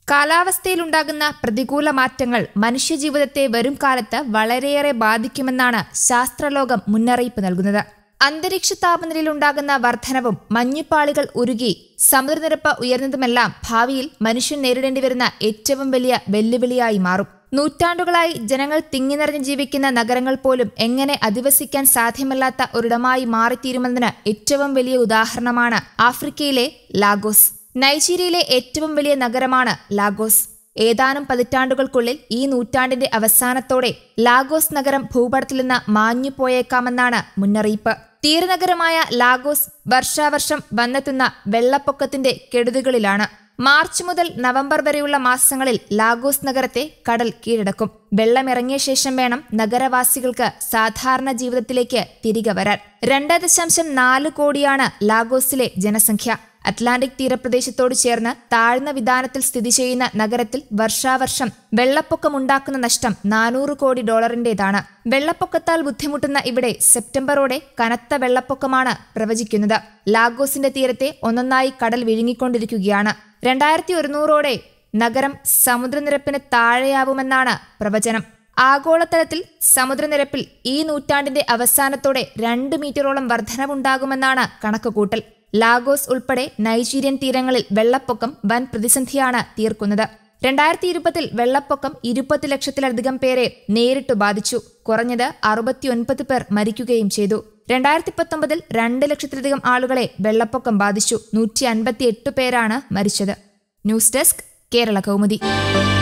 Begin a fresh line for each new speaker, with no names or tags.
കാലാവസ്ഥയിലുണ്ടാകുന്ന പ്രതികൂല മാറ്റങ്ങൾ മനുഷ്യജീവിതത്തെ വരും കാലത്ത് വളരെയേറെ ബാധിക്കുമെന്നാണ് ശാസ്ത്രലോകം മുന്നറിയിപ്പ് നൽകുന്നത് അന്തരീക്ഷ താപനിലയിലുണ്ടാകുന്ന വർധനവും മഞ്ഞുപാളികൾ ഉരുകി സമുദ്രനിരപ്പ് ഉയർന്നതുമെല്ലാം ഭാവിയിൽ മനുഷ്യൻ നേരിടേണ്ടി വരുന്ന ഏറ്റവും വലിയ വെല്ലുവിളിയായി മാറും നൂറ്റാണ്ടുകളായി ജനങ്ങൾ തിങ്ങി നിറഞ്ഞ് ജീവിക്കുന്ന നഗരങ്ങൾ പോലും എങ്ങനെ അധിവസിക്കാൻ സാധ്യമല്ലാത്ത ഒരിടമായി മാറിത്തീരുമെന്നതിന് ഏറ്റവും വലിയ ഉദാഹരണമാണ് ആഫ്രിക്കയിലെ ലാഗോസ് നൈജീരിയയിലെ ഏറ്റവും വലിയ നഗരമാണ് ലാഗോസ് ഏതാനും പതിറ്റാണ്ടുകൾക്കുള്ളിൽ ഈ നൂറ്റാണ്ടിന്റെ അവസാനത്തോടെ ലാഗോസ് നഗരം ഭൂപടത്തിൽ നിന്ന് മാഞ്ഞു പോയേക്കാമെന്നാണ് മുന്നറിയിപ്പ് തീരനഗരമായ ലാഗോസ് വർഷാവർഷം വന്നെത്തുന്ന വെള്ളപ്പൊക്കത്തിന്റെ കെടുതികളിലാണ് മാർച്ച് മുതൽ നവംബർ വരെയുള്ള മാസങ്ങളിൽ ലാഗോസ് നഗരത്തെ കടൽ കീഴടക്കും വെള്ളമിറങ്ങിയ ശേഷം വേണം നഗരവാസികൾക്ക് സാധാരണ ജീവിതത്തിലേക്ക് തിരികെ വരാൻ രണ്ട് ദശാംശം നാല് കോടിയാണ് ലാഗോസിലെ ജനസംഖ്യ അറ്റ്ലാന്റിക് തീരപ്രദേശത്തോട് ചേർന്ന് താഴ്ന്ന വിധാനത്തിൽ സ്ഥിതി ചെയ്യുന്ന നഗരത്തിൽ വർഷാവർഷം വെള്ളപ്പൊക്കമുണ്ടാക്കുന്ന നഷ്ടം നാനൂറ് കോടി ഡോളറിന്റേതാണ് വെള്ളപ്പൊക്കത്താൽ ബുദ്ധിമുട്ടുന്ന ഇവിടെ സെപ്റ്റംബറോടെ കനത്ത വെള്ളപ്പൊക്കമാണ് പ്രവചിക്കുന്നത് ലാഗോസിന്റെ തീരത്തെ ഒന്നൊന്നായി കടൽ വിഴുങ്ങിക്കൊണ്ടിരിക്കുകയാണ് രണ്ടായിരത്തി ഒരുന്നൂറോടെ നഗരം സമുദ്രനിരപ്പിന് താഴെയാവുമെന്നാണ് പ്രവചനം ആഗോളതലത്തിൽ സമുദ്രനിരപ്പിൽ ഈ നൂറ്റാണ്ടിന്റെ അവസാനത്തോടെ രണ്ട് മീറ്ററോളം വർധനവുണ്ടാകുമെന്നാണ് കണക്കുകൂട്ടൽ ലാഗോസ് ഉൾപ്പെടെ നൈജീരിയൻ തീരങ്ങളിൽ വെള്ളപ്പൊക്കം വൻ പ്രതിസന്ധിയാണ് തീർക്കുന്നത് രണ്ടായിരത്തി ഇരുപതിൽ വെള്ളപ്പൊക്കം ഇരുപത് ലക്ഷത്തിലധികം പേരെ നേരിട്ടു ബാധിച്ചു കുറഞ്ഞത് അറുപത്തിയൊൻപത് പേർ മരിക്കുകയും ചെയ്തു രണ്ടായിരത്തി പത്തൊമ്പതിൽ രണ്ട് ലക്ഷത്തിലധികം ആളുകളെ വെള്ളപ്പൊക്കം ബാധിച്ചു നൂറ്റി അൻപത്തി എട്ട് പേരാണ് മരിച്ചത് ന്യൂസ് ഡെസ്ക് കേരള കൗമുദി